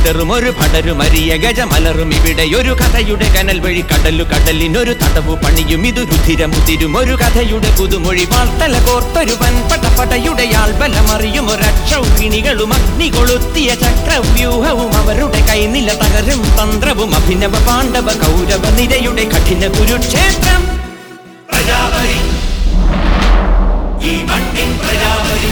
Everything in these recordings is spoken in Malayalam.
വിടറും ഒരു പടരും അരിയ ഗജമലറും ഇവിടെ ഒരു കഥയുടെ കനൽ വഴി കടലു കടലിനൊരു തടവു പണിയും ഇതു രുധിരമുതിരും ഒരു കഥയുടെ പുതുമൊഴി വാർത്തല കോർത്തൊരു വൻപട പടയുടെ ആൾബലമറിയും ഒരക്ഷൗഹിണികളും അഗ്നി കൊളുത്തിയ ചക്രവ്യൂഹവും അവരുടെ കൈനില തകരും തന്ത്രവും അഭിനവ പാണ്ഡവ കൗരവ നിരയുടെ കഠിന കുരുക്ഷേത്രം പ്രജാപതി ഈ മണ്ണിൻ പ്രജാപതി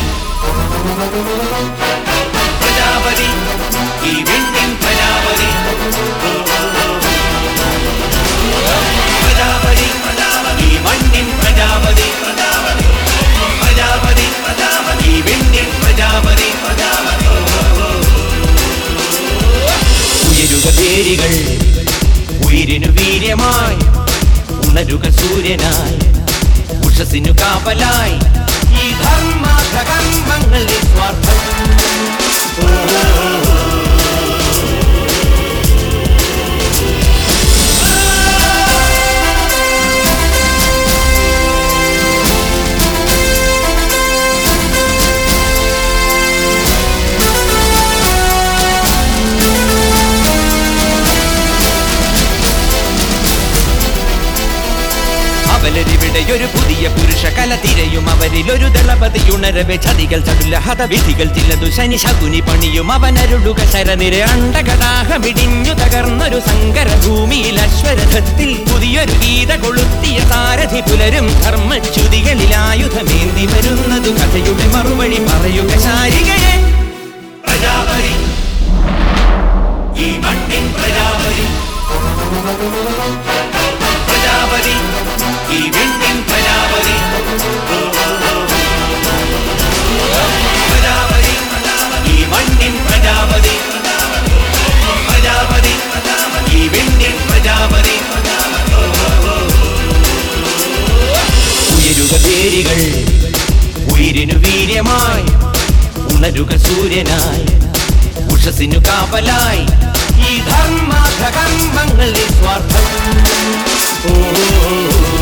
പ്രജാപതി ഈ വിണ്ണിൻ പ്രജാപതി പ്രജാപതി ഈ മണ്ണിൻ പ്രജാപതി പ്രജാപതി ഈ വിണ്ണിൻ പ്രജാപതി ഉയരുക തേരികൾ ഉയിരിനു വീര്യമായി ഉണരുക സൂര്യനായി ഉഷസിനു കാവലായി ഈ ധർമാധകർമ്മങ്ങളിൽ സ്വാർത്ഥം അവലരിവിടെ ഒരു പുതിയ പുരുഷ കല തിരയും അവരിൽ ഒരു ദളപതി ഉണരവെ ചതികൾ ചടുല ഹതവിധികൾ ചിലതു ശനി ശകുനി പണിയും അവനരുളുക ശരനിര അണ്ടകടാഹമിടിഞ്ഞു തകർന്നൊരു സങ്കര ഭൂമിയിൽ അശ്വരഥത്തിൽ പുതിയൊരു ഗീത കൊളുത്തിയ സാരഥി പുലരും ധർമ്മച്യുതികളിൽ ആയുധമേന്തി വരുന്നതു കഥയുടെ മറുവഴി പറയുക ശാരികയെ പ്രജാപതി ഈ മണ്ണിൻ പ്രജാപതി പ്രജാപതി ഈ വിണ്ണിൻ പ്രജാപതി പ്രജാപതി ഈ മണ്ണിൻ പ്രജാപതി പ്രജാപതി ഈ വിണ്ണിൻ പ്രജാപതി ഉയരുക തേരികൾ ഉയിരിനു വീര്യമായി ഉണരുക സൂര്യനായി ഉഷസിനു കാവലായി ഈ ധർമാധകർമ്മങ്ങളിൽ സ്വാർത്ഥം ഓ